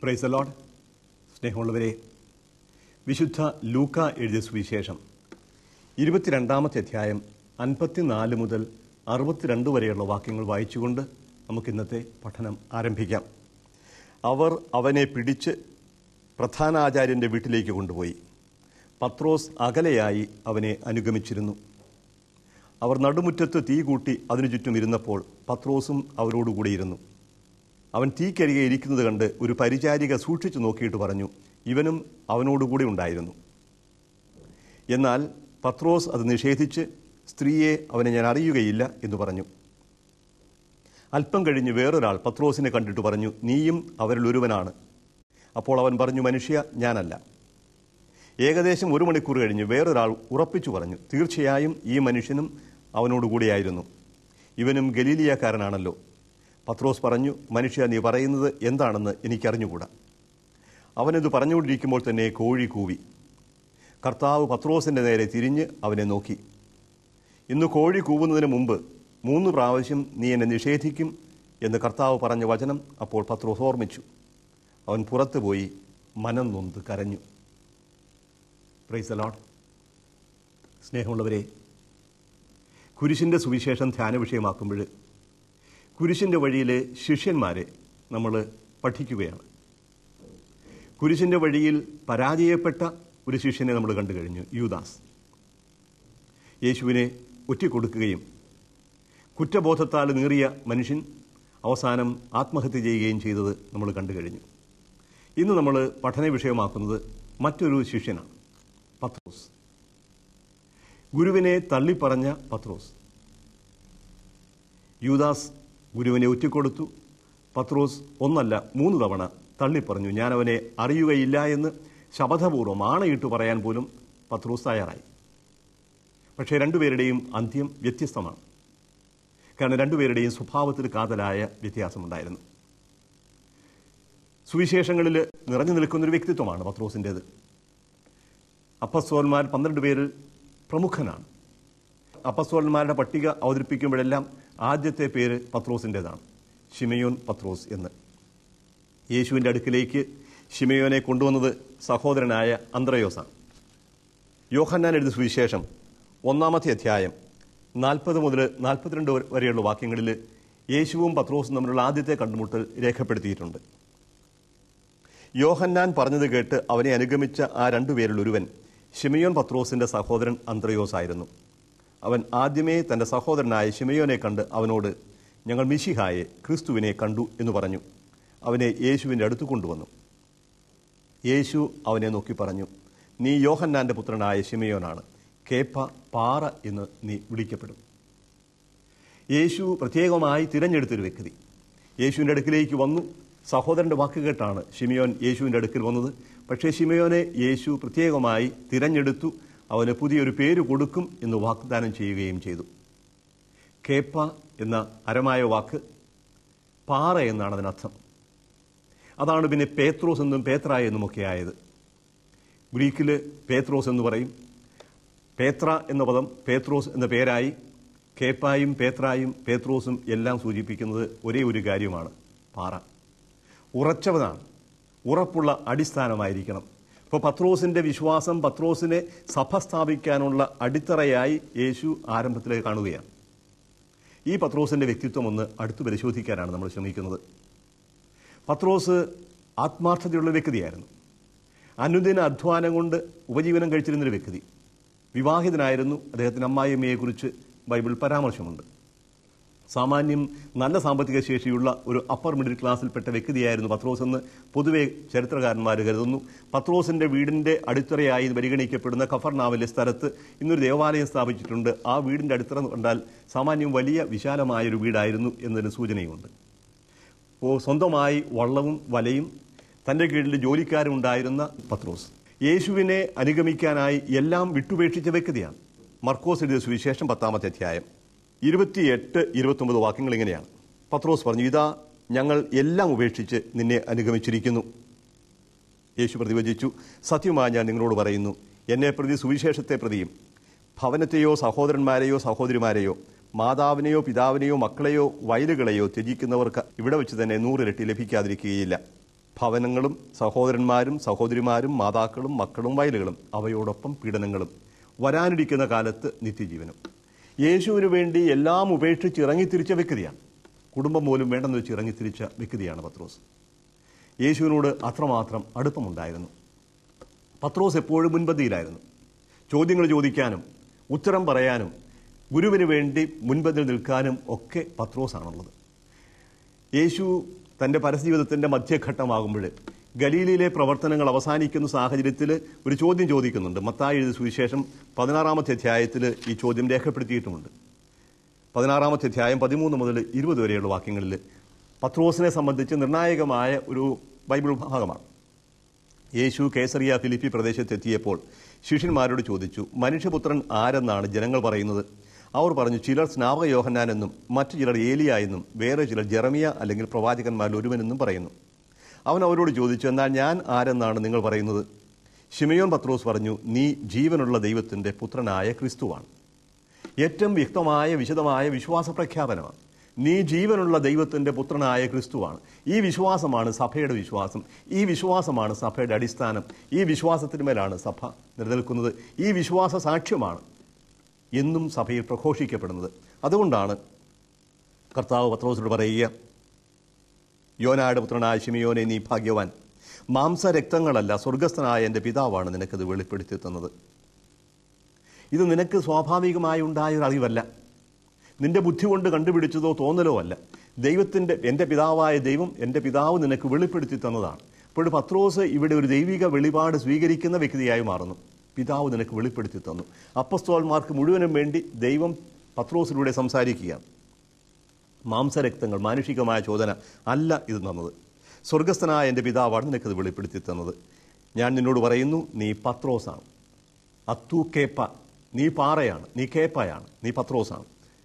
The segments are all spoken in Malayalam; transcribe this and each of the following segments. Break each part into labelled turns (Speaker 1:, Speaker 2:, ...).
Speaker 1: പ്രൈസ് ലോഡ് സ്നേഹമുള്ളവരെ വിശുദ്ധ ലൂക്ക എഴുതിയ സുവിശേഷം ഇരുപത്തിരണ്ടാമത്തെ അധ്യായം അൻപത്തിനാല് മുതൽ അറുപത്തിരണ്ട് വരെയുള്ള വാക്യങ്ങൾ വായിച്ചുകൊണ്ട് നമുക്ക് ഇന്നത്തെ പഠനം ആരംഭിക്കാം അവർ അവനെ പിടിച്ച് പ്രധാനാചാര്യൻ്റെ വീട്ടിലേക്ക് കൊണ്ടുപോയി പത്രോസ് അകലെയായി അവനെ അനുഗമിച്ചിരുന്നു അവർ നടുമുറ്റത്ത് തീ കൂട്ടി അതിനു ചുറ്റും ഇരുന്നപ്പോൾ പത്രോസും അവരോടുകൂടി ഇരുന്നു അവൻ തീക്കരികെ ഇരിക്കുന്നത് കണ്ട് ഒരു പരിചാരിക സൂക്ഷിച്ചു നോക്കിയിട്ട് പറഞ്ഞു ഇവനും അവനോടുകൂടി ഉണ്ടായിരുന്നു എന്നാൽ പത്രോസ് അത് നിഷേധിച്ച് സ്ത്രീയെ അവനെ ഞാൻ അറിയുകയില്ല എന്ന് പറഞ്ഞു അല്പം കഴിഞ്ഞ് വേറൊരാൾ പത്രോസിനെ കണ്ടിട്ട് പറഞ്ഞു നീയും അവരിൽ ഒരുവനാണ് അപ്പോൾ അവൻ പറഞ്ഞു മനുഷ്യ ഞാനല്ല ഏകദേശം ഒരു മണിക്കൂർ കഴിഞ്ഞ് വേറൊരാൾ ഉറപ്പിച്ചു പറഞ്ഞു തീർച്ചയായും ഈ മനുഷ്യനും അവനോടുകൂടിയായിരുന്നു ഇവനും ഗലീലിയക്കാരനാണല്ലോ പത്രോസ് പറഞ്ഞു മനുഷ്യ നീ പറയുന്നത് എന്താണെന്ന് എനിക്കറിഞ്ഞുകൂടാ അവനിത് പറഞ്ഞുകൊണ്ടിരിക്കുമ്പോൾ തന്നെ കോഴി കൂവി കർത്താവ് പത്രോസിൻ്റെ നേരെ തിരിഞ്ഞ് അവനെ നോക്കി ഇന്ന് കോഴി കൂവുന്നതിന് മുമ്പ് മൂന്ന് പ്രാവശ്യം നീ എന്നെ നിഷേധിക്കും എന്ന് കർത്താവ് പറഞ്ഞ വചനം അപ്പോൾ പത്രോസ് ഓർമ്മിച്ചു അവൻ പുറത്തു പോയി മനം നൊന്ത് കരഞ്ഞു പ്രൈസ് അലോഡ് സ്നേഹമുള്ളവരെ കുരിശിൻ്റെ സുവിശേഷം ധ്യാന വിഷയമാക്കുമ്പോൾ കുരിശിൻ്റെ വഴിയിലെ ശിഷ്യന്മാരെ നമ്മൾ പഠിക്കുകയാണ് കുരിശിൻ്റെ വഴിയിൽ പരാജയപ്പെട്ട ഒരു ശിഷ്യനെ നമ്മൾ കണ്ടു കഴിഞ്ഞു യൂദാസ് യേശുവിനെ ഒറ്റിക്കൊടുക്കുകയും കുറ്റബോധത്താൽ നീറിയ മനുഷ്യൻ അവസാനം ആത്മഹത്യ ചെയ്യുകയും ചെയ്തത് നമ്മൾ കണ്ടു കഴിഞ്ഞു ഇന്ന് നമ്മൾ പഠന വിഷയമാക്കുന്നത് മറ്റൊരു ശിഷ്യനാണ് പത്രോസ് ഗുരുവിനെ തള്ളിപ്പറഞ്ഞ പത്രോസ് യൂദാസ് ഗുരുവിനെ ഒറ്റിക്കൊടുത്തു പത്രോസ് ഒന്നല്ല മൂന്ന് തവണ തള്ളിപ്പറഞ്ഞു ഞാൻ അവനെ അറിയുകയില്ല എന്ന് ശപഥപൂർവ്വം ആണയിട്ട് പറയാൻ പോലും പത്രോസ് തയ്യാറായി പക്ഷേ രണ്ടുപേരുടെയും അന്ത്യം വ്യത്യസ്തമാണ് കാരണം രണ്ടുപേരുടെയും സ്വഭാവത്തിൽ കാതലായ വ്യത്യാസമുണ്ടായിരുന്നു സുവിശേഷങ്ങളിൽ നിറഞ്ഞു നിൽക്കുന്നൊരു വ്യക്തിത്വമാണ് പത്രോസിൻ്റേത് അപ്പസ്തോന്മാർ പന്ത്രണ്ട് പേരിൽ പ്രമുഖനാണ് അപ്പസ്തോന്മാരുടെ പട്ടിക അവതരിപ്പിക്കുമ്പോഴെല്ലാം ആദ്യത്തെ പേര് പത്രോസിൻ്റേതാണ് ഷിമയോൻ പത്രോസ് എന്ന് യേശുവിൻ്റെ അടുക്കിലേക്ക് ഷിമയോനെ കൊണ്ടുവന്നത് സഹോദരനായ അന്ത്രയോസാണ് യോഹന്നാൻ എഴുതിയ സുവിശേഷം ഒന്നാമത്തെ അധ്യായം നാൽപ്പത് മുതൽ നാൽപ്പത്തിരണ്ട് വരെയുള്ള വാക്യങ്ങളിൽ യേശുവും പത്രോസും തമ്മിലുള്ള ആദ്യത്തെ കണ്ടുമുട്ടൽ രേഖപ്പെടുത്തിയിട്ടുണ്ട് യോഹന്നാൻ പറഞ്ഞത് കേട്ട് അവനെ അനുഗമിച്ച ആ രണ്ടുപേരിൽ ഒരുവൻ ഷിമയോൻ പത്രോസിന്റെ സഹോദരൻ അന്ത്രയോസ് ആയിരുന്നു അവൻ ആദ്യമേ തന്റെ സഹോദരനായ ഷിമയോനെ കണ്ട് അവനോട് ഞങ്ങൾ മിശിഹായെ ക്രിസ്തുവിനെ കണ്ടു എന്ന് പറഞ്ഞു അവനെ യേശുവിൻ്റെ അടുത്ത് കൊണ്ടുവന്നു യേശു അവനെ നോക്കി പറഞ്ഞു നീ യോഹന്നാന്റെ പുത്രനായ ഷിമയോനാണ് കേപ്പ പാറ എന്ന് നീ വിളിക്കപ്പെടും യേശു പ്രത്യേകമായി തിരഞ്ഞെടുത്തൊരു വ്യക്തി യേശുവിൻ്റെ അടുക്കിലേക്ക് വന്നു സഹോദരൻ്റെ വാക്ക് കേട്ടാണ് ഷിമിയോൻ യേശുവിൻ്റെ അടുക്കൽ വന്നത് പക്ഷേ ഷിമിയോനെ യേശു പ്രത്യേകമായി തിരഞ്ഞെടുത്തു അവന് പുതിയൊരു പേര് കൊടുക്കും എന്ന് വാഗ്ദാനം ചെയ്യുകയും ചെയ്തു കേപ്പ എന്ന അരമായ വാക്ക് പാറ എന്നാണ് അതിനർത്ഥം അതാണ് പിന്നെ പേത്രോസ് എന്നും പേത്ര എന്നുമൊക്കെ ആയത് ഗ്രീക്കിൽ പേത്രോസ് എന്ന് പറയും പേത്ര എന്ന പദം പേത്രോസ് എന്ന പേരായി കേപ്പായും പേത്രായും പേത്രോസും എല്ലാം സൂചിപ്പിക്കുന്നത് ഒരേ ഒരു കാര്യമാണ് പാറ ഉറച്ചവനാണ് ഉറപ്പുള്ള അടിസ്ഥാനമായിരിക്കണം ഇപ്പോൾ പത്രോസിന്റെ വിശ്വാസം പത്രോസിനെ സഭ സ്ഥാപിക്കാനുള്ള അടിത്തറയായി യേശു ആരംഭത്തിലെ കാണുകയാണ് ഈ പത്രോസിന്റെ വ്യക്തിത്വം ഒന്ന് അടുത്ത് പരിശോധിക്കാനാണ് നമ്മൾ ശ്രമിക്കുന്നത് പത്രോസ് ആത്മാർത്ഥതയുള്ള വ്യക്തിയായിരുന്നു അനുദിന അധ്വാനം കൊണ്ട് ഉപജീവനം കഴിച്ചിരുന്നൊരു വ്യക്തി വിവാഹിതനായിരുന്നു അദ്ദേഹത്തിന് അമ്മായിയമ്മയെക്കുറിച്ച് ബൈബിൾ പരാമർശമുണ്ട് സാമാന്യം നല്ല സാമ്പത്തിക ശേഷിയുള്ള ഒരു അപ്പർ മിഡിൽ ക്ലാസ്സിൽപ്പെട്ട വ്യക്തിയായിരുന്നു പത്രോസ് എന്ന് പൊതുവെ ചരിത്രകാരന്മാർ കരുതുന്നു പത്രോസിന്റെ വീടിന്റെ അടിത്തറയായി പരിഗണിക്കപ്പെടുന്ന ഖഫർനാവിലെ സ്ഥലത്ത് ഇന്നൊരു ദേവാലയം സ്ഥാപിച്ചിട്ടുണ്ട് ആ വീടിന്റെ അടിത്തറ കണ്ടാൽ സാമാന്യം വലിയ വിശാലമായ ഒരു വീടായിരുന്നു എന്നതിന് സൂചനയുമുണ്ട് അപ്പോൾ സ്വന്തമായി വള്ളവും വലയും തന്റെ കീഴിൽ ജോലിക്കാരും ഉണ്ടായിരുന്ന പത്രോസ് യേശുവിനെ അനുഗമിക്കാനായി എല്ലാം വിട്ടുപേക്ഷിച്ച വ്യക്തിയാണ് മർക്കോസ് എഴുതിയ സുവിശേഷം പത്താമത്തെ അധ്യായം ഇരുപത്തിയെട്ട് ഇരുപത്തൊമ്പത് വാക്യങ്ങൾ ഇങ്ങനെയാണ് പത്രോസ് പറഞ്ഞു ഇതാ ഞങ്ങൾ എല്ലാം ഉപേക്ഷിച്ച് നിന്നെ അനുഗമിച്ചിരിക്കുന്നു യേശു പ്രതിവചിച്ചു സത്യമായി ഞാൻ നിങ്ങളോട് പറയുന്നു എന്നെ പ്രതി സുവിശേഷത്തെ പ്രതിയും ഭവനത്തെയോ സഹോദരന്മാരെയോ സഹോദരിമാരെയോ മാതാവിനെയോ പിതാവിനെയോ മക്കളെയോ വയലുകളെയോ ത്യജിക്കുന്നവർക്ക് ഇവിടെ വെച്ച് തന്നെ നൂറിരട്ടി ലഭിക്കാതിരിക്കുകയില്ല ഭവനങ്ങളും സഹോദരന്മാരും സഹോദരിമാരും മാതാക്കളും മക്കളും വയലുകളും അവയോടൊപ്പം പീഡനങ്ങളും വരാനിരിക്കുന്ന കാലത്ത് നിത്യജീവനും യേശുവിന് വേണ്ടി എല്ലാം ഉപേക്ഷിച്ച് ഇറങ്ങിത്തിരിച്ച വ്യക്തിയാണ് കുടുംബം പോലും വേണ്ടെന്ന് വെച്ച് ഇറങ്ങിത്തിരിച്ച വ്യക്തിയാണ് പത്രോസ് യേശുവിനോട് അത്രമാത്രം അടുപ്പമുണ്ടായിരുന്നു പത്രോസ് എപ്പോഴും മുൻപന്തിയിലായിരുന്നു ചോദ്യങ്ങൾ ചോദിക്കാനും ഉത്തരം പറയാനും ഗുരുവിന് വേണ്ടി മുൻപന്തിൽ നിൽക്കാനും ഒക്കെ പത്രോസാണുള്ളത് യേശു തൻ്റെ പരസ്യജീവിതത്തിൻ്റെ മധ്യഘട്ടമാകുമ്പോൾ ഗലീലയിലെ പ്രവർത്തനങ്ങൾ അവസാനിക്കുന്ന സാഹചര്യത്തിൽ ഒരു ചോദ്യം ചോദിക്കുന്നുണ്ട് മത്തായി എഴുതിയ സുവിശേഷം പതിനാറാമത്തെ അധ്യായത്തിൽ ഈ ചോദ്യം രേഖപ്പെടുത്തിയിട്ടുമുണ്ട് പതിനാറാമത്തെ അധ്യായം പതിമൂന്ന് മുതൽ ഇരുപത് വരെയുള്ള വാക്യങ്ങളിൽ പത്രോസിനെ സംബന്ധിച്ച് നിർണായകമായ ഒരു ബൈബിൾ ഭാഗമാണ് യേശു കേസറിയ ഫിലിപ്പി പ്രദേശത്തെത്തിയപ്പോൾ ശിഷ്യന്മാരോട് ചോദിച്ചു മനുഷ്യപുത്രൻ ആരെന്നാണ് ജനങ്ങൾ പറയുന്നത് അവർ പറഞ്ഞു ചിലർ സ്നാപക യോഹന്നാൻ എന്നും മറ്റു ചിലർ ഏലിയ എന്നും വേറെ ചിലർ ജെറമിയ അല്ലെങ്കിൽ പ്രവാചകന്മാരിൽ ഒരുവനെന്നും പറയുന്നു അവൻ അവരോട് ചോദിച്ചു എന്നാൽ ഞാൻ ആരെന്നാണ് നിങ്ങൾ പറയുന്നത് ഷിമയോൻ പത്രോസ് പറഞ്ഞു നീ ജീവനുള്ള ദൈവത്തിൻ്റെ പുത്രനായ ക്രിസ്തുവാണ് ഏറ്റവും വ്യക്തമായ വിശദമായ വിശ്വാസ പ്രഖ്യാപനമാണ് നീ ജീവനുള്ള ദൈവത്തിൻ്റെ പുത്രനായ ക്രിസ്തുവാണ് ഈ വിശ്വാസമാണ് സഭയുടെ വിശ്വാസം ഈ വിശ്വാസമാണ് സഭയുടെ അടിസ്ഥാനം ഈ വിശ്വാസത്തിന് മേലാണ് സഭ നിലനിൽക്കുന്നത് ഈ വിശ്വാസ സാക്ഷ്യമാണ് എന്നും സഭയിൽ പ്രഘോഷിക്കപ്പെടുന്നത് അതുകൊണ്ടാണ് കർത്താവ് പത്രോസിനോട് പറയുക യോനായുടെ പുത്രനായ ശിമിയോനെ നീ ഭാഗ്യവാൻ മാംസരക്തങ്ങളല്ല സ്വർഗസ്ഥനായ എൻ്റെ പിതാവാണ് നിനക്കത് വെളിപ്പെടുത്തി തന്നത് ഇത് നിനക്ക് സ്വാഭാവികമായി ഉണ്ടായ ഒരു അറിവല്ല നിന്റെ ബുദ്ധി കൊണ്ട് കണ്ടുപിടിച്ചതോ തോന്നലോ അല്ല ദൈവത്തിൻ്റെ എൻ്റെ പിതാവായ ദൈവം എൻ്റെ പിതാവ് നിനക്ക് വെളിപ്പെടുത്തി തന്നതാണ് അപ്പോൾ പത്രോസ് ഇവിടെ ഒരു ദൈവിക വെളിപാട് സ്വീകരിക്കുന്ന വ്യക്തിയായി മാറുന്നു പിതാവ് നിനക്ക് വെളിപ്പെടുത്തി തന്നു അപ്പസ്തോന്മാർക്ക് മുഴുവനും വേണ്ടി ദൈവം പത്രോസിലൂടെ സംസാരിക്കുകയാണ് മാംസരക്തങ്ങൾ മാനുഷികമായ ചോദന അല്ല ഇത് തന്നത് സ്വർഗസ്ഥനായ എൻ്റെ പിതാവാണ് നിനക്കത് വെളിപ്പെടുത്തി തന്നത് ഞാൻ നിന്നോട് പറയുന്നു നീ പത്രോസാണ് അത്തു കേപ്പ നീ പാറയാണ് നീ കേപ്പയാണ് നീ പത്രോസാണ്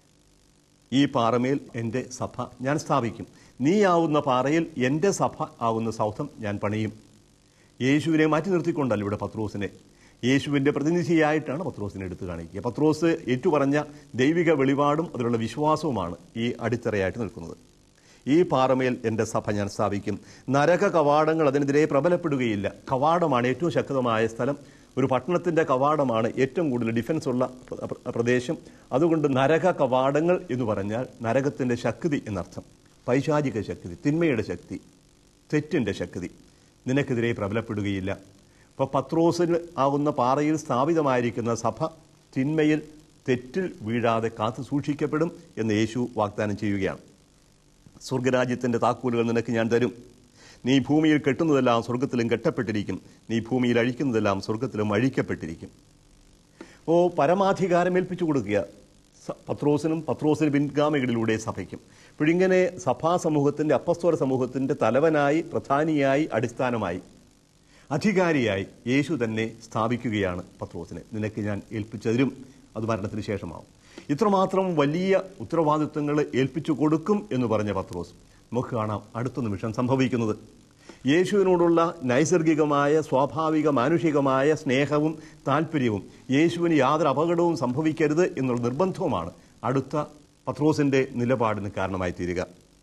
Speaker 1: ഈ പാറമേൽ എൻ്റെ സഭ ഞാൻ സ്ഥാപിക്കും നീ ആവുന്ന പാറയിൽ എൻ്റെ സഭ ആവുന്ന സൗധം ഞാൻ പണിയും യേശുവിനെ മാറ്റി നിർത്തിക്കൊണ്ടല്ല ഇവിടെ പത്രോസിനെ യേശുവിൻ്റെ പ്രതിനിധിയായിട്ടാണ് പത്രോസിനെ എടുത്തു കാണിക്കുക പത്രോസ് ഏറ്റുപറഞ്ഞ ദൈവിക വെളിപാടും അതിലുള്ള വിശ്വാസവുമാണ് ഈ അടിത്തറയായിട്ട് നിൽക്കുന്നത് ഈ പാറമേൽ എൻ്റെ സഭ ഞാൻ സ്ഥാപിക്കും നരക കവാടങ്ങൾ അതിനെതിരെ പ്രബലപ്പെടുകയില്ല കവാടമാണ് ഏറ്റവും ശക്തമായ സ്ഥലം ഒരു പട്ടണത്തിൻ്റെ കവാടമാണ് ഏറ്റവും കൂടുതൽ ഡിഫൻസ് ഉള്ള പ്ര- പ്ര- പ്രദേശം അതുകൊണ്ട് നരക കവാടങ്ങൾ എന്ന് പറഞ്ഞാൽ നരകത്തിൻ്റെ ശക്തി എന്നർത്ഥം പൈശാചിക ശക്തി തിന്മയുടെ ശക്തി തെറ്റിൻ്റെ ശക്തി നിനക്കെതിരെ പ്രബലപ്പെടുകയില്ല ഇപ്പോൾ പത്രോസിന് ആകുന്ന പാറയിൽ സ്ഥാപിതമായിരിക്കുന്ന സഭ തിന്മയിൽ തെറ്റിൽ വീഴാതെ കാത്തു സൂക്ഷിക്കപ്പെടും എന്ന് യേശു വാഗ്ദാനം ചെയ്യുകയാണ് സ്വർഗരാജ്യത്തിൻ്റെ താക്കോലുകൾ നിനക്ക് ഞാൻ തരും നീ ഭൂമിയിൽ കെട്ടുന്നതെല്ലാം സ്വർഗത്തിലും കെട്ടപ്പെട്ടിരിക്കും നീ ഭൂമിയിൽ അഴിക്കുന്നതെല്ലാം സ്വർഗത്തിലും അഴിക്കപ്പെട്ടിരിക്കും ഓ പരമാധികാരം ഏൽപ്പിച്ചു കൊടുക്കുക സ- പത്രോസിനും പത്രോസിന് പിൻഗാമികളിലൂടെ സഭയ്ക്കും ഇപ്പോഴിങ്ങനെ സഭാ സമൂഹത്തിൻ്റെ അപ്പസ്തോല സമൂഹത്തിൻ്റെ തലവനായി പ്രധാനിയായി അടിസ്ഥാനമായി അധികാരിയായി യേശു തന്നെ സ്ഥാപിക്കുകയാണ് പത്രോസിനെ നിനക്ക് ഞാൻ ഏൽപ്പിച്ചു തരും അത് മരണത്തിന് ശേഷമാവും ഇത്രമാത്രം വലിയ ഉത്തരവാദിത്വങ്ങൾ ഏൽപ്പിച്ചു കൊടുക്കും എന്ന് പറഞ്ഞ പത്രോസ് നമുക്ക് കാണാം അടുത്ത നിമിഷം സംഭവിക്കുന്നത് യേശുവിനോടുള്ള നൈസർഗികമായ സ്വാഭാവിക മാനുഷികമായ സ്നേഹവും താല്പര്യവും യേശുവിന് യാതൊരു അപകടവും സംഭവിക്കരുത് എന്നുള്ള നിർബന്ധവുമാണ് അടുത്ത പത്രോസിന്റെ നിലപാടിന് കാരണമായി തീരുക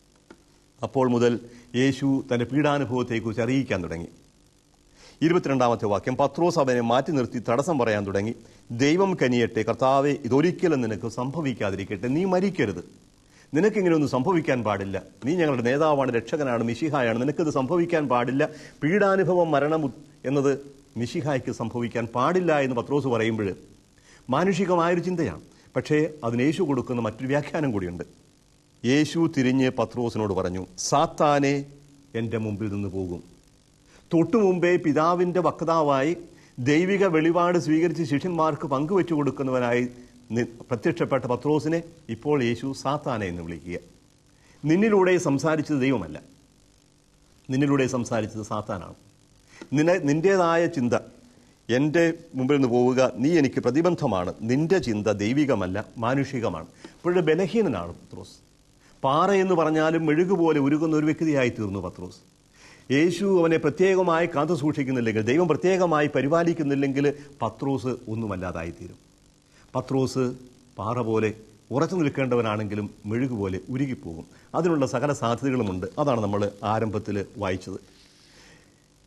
Speaker 1: അപ്പോൾ മുതൽ യേശു തന്റെ പീഡാനുഭവത്തെക്കുറിച്ച് അറിയിക്കാൻ തുടങ്ങി ഇരുപത്തിരണ്ടാമത്തെ വാക്യം പത്രോസ് അവനെ മാറ്റി നിർത്തി തടസ്സം പറയാൻ തുടങ്ങി ദൈവം കനിയട്ടെ കർത്താവെ ഇതൊരിക്കലും നിനക്ക് സംഭവിക്കാതിരിക്കട്ടെ നീ മരിക്കരുത് നിനക്കിങ്ങനെയൊന്നും സംഭവിക്കാൻ പാടില്ല നീ ഞങ്ങളുടെ നേതാവാണ് രക്ഷകനാണ് മിശിഹായാണ് നിനക്കിത് സംഭവിക്കാൻ പാടില്ല പീഡാനുഭവം മരണം ഉ- എന്നത് മിശിഹായ്ക്ക് സംഭവിക്കാൻ പാടില്ല എന്ന് പത്രോസ് പറയുമ്പോൾ മാനുഷികമായൊരു ചിന്തയാണ് പക്ഷേ അതിന് യേശു കൊടുക്കുന്ന മറ്റൊരു വ്യാഖ്യാനം കൂടിയുണ്ട് യേശു തിരിഞ്ഞ് പത്രോസിനോട് പറഞ്ഞു സാത്താനെ എൻ്റെ മുമ്പിൽ നിന്ന് പോകും തൊട്ടു മുമ്പേ പിതാവിൻ്റെ വക്താവായി ദൈവിക വെളിപാട് സ്വീകരിച്ച് ശിഷ്യന്മാർക്ക് പങ്കുവെച്ചു കൊടുക്കുന്നവനായി നി- പ്രത്യക്ഷപ്പെട്ട പത്രോസിനെ ഇപ്പോൾ യേശു സാത്താനെ എന്ന് വിളിക്കുക നിന്നിലൂടെ സംസാരിച്ചത് ദൈവമല്ല നിന്നിലൂടെ സംസാരിച്ചത് സാത്താനാണ് നിന നിൻ്റേതായ ചിന്ത എൻ്റെ മുമ്പിൽ നിന്ന് പോവുക നീ എനിക്ക് പ്രതിബന്ധമാണ് നിന്റെ ചിന്ത ദൈവികമല്ല മാനുഷികമാണ് ഇപ്പോഴും ബലഹീനനാണ് പത്രോസ് പാറ എന്ന് പറഞ്ഞാലും മെഴുകുപോലെ ഉരുകുന്ന ഒരു വ്യക്തിയായി തീർന്നു പത്രോസ് യേശു അവനെ പ്രത്യേകമായി കാത്തു സൂക്ഷിക്കുന്നില്ലെങ്കിൽ ദൈവം പ്രത്യേകമായി പരിപാലിക്കുന്നില്ലെങ്കിൽ പത്രോസ് ഒന്നുമല്ലാതായിത്തീരും പത്രോസ് പാറ പോലെ ഉറച്ചു നിൽക്കേണ്ടവനാണെങ്കിലും മെഴുകുപോലെ ഉരുകിപ്പോകും അതിനുള്ള സകല സാധ്യതകളുമുണ്ട് അതാണ് നമ്മൾ ആരംഭത്തിൽ വായിച്ചത്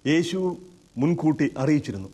Speaker 1: യേശു മുൻകൂട്ടി അറിയിച്ചിരുന്നു